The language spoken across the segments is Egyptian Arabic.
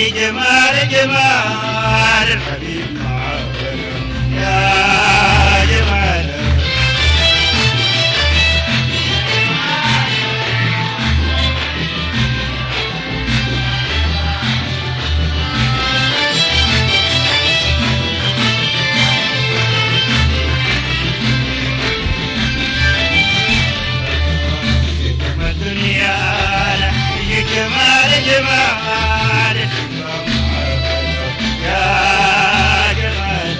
يا جمال جمال الحبيب معاك يا جمال جمال دنيانا يا جمال جمال يا جمال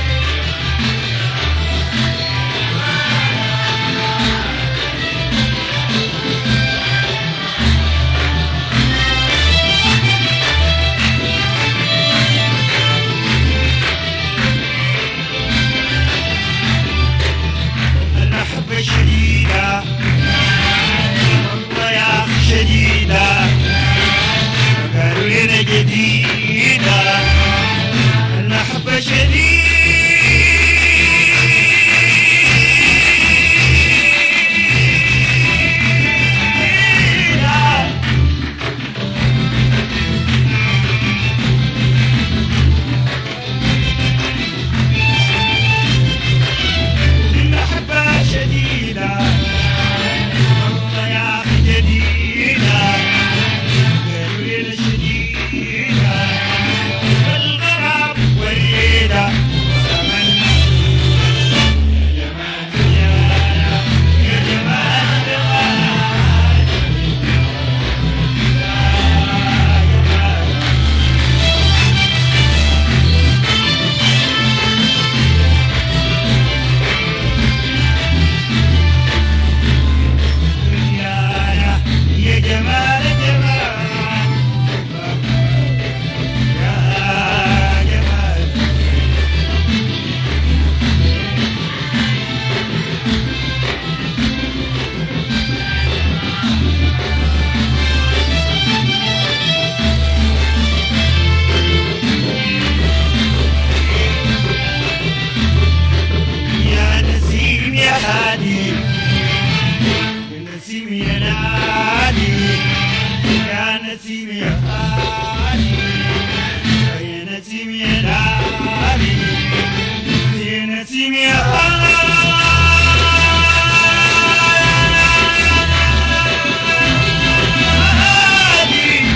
المحبة شديدة الضياع شديدة قالوا لنا جديدة المحبة شديدة المحبة شديدة الضياع جديدة قالوا لنا شديدة الغرام وريدة تمنى يا جمال يا يا جمال جمال يا جمال يا يا جمال جمال يا جمال يا نسيم يا هادي يا نسيم يا نادي يا نسيم يا هادي يا نسيم يا نادي يا نسيم يا هادي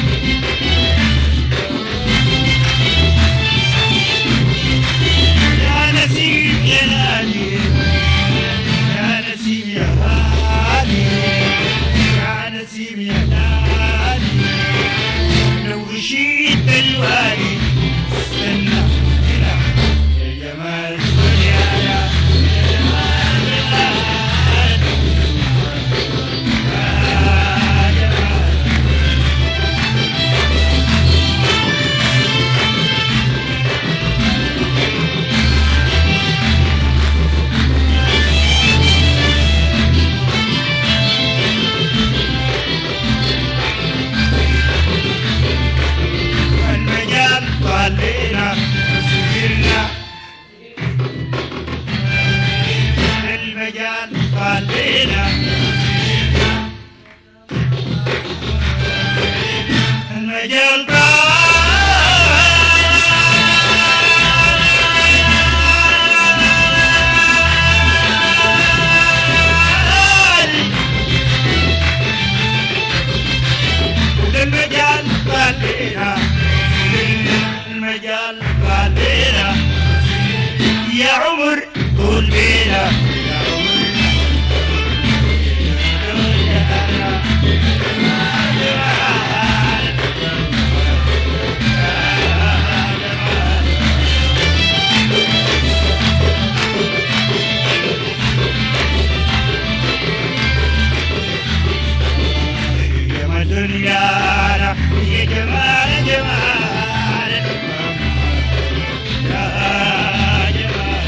يا نسيم يا نادي يا نسيم يا هادي يا نسيم يا نادي لو غشيت الوادي استنى هنا يا جمال الدنيا يا يا جمال الوادي يا جمال المجال طالينا وسهرنا المجال طالينا المجال طالي المجال طالينا المجال طالينا يا عمر طول بينا يا عمر جمال دنيانا يا جمال جمال يا جمال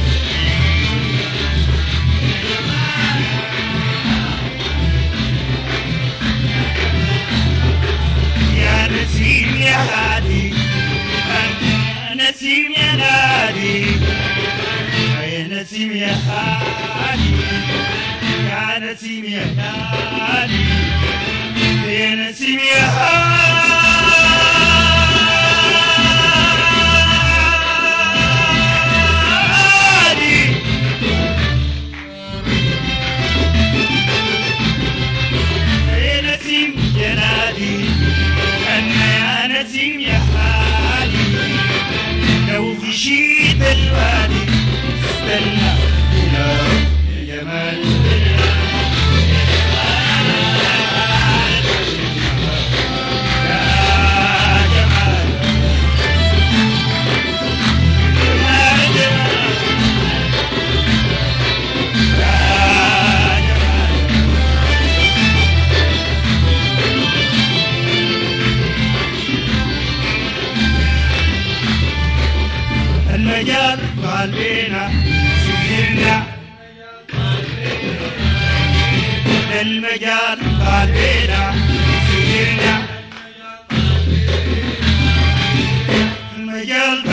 يا نسيم يا هادي أنا نسيم يا نادي يا نسيم يا هادي يا نسيم يا نادي يا نسيم يا هادي المجال قلبنا سيرنا مجال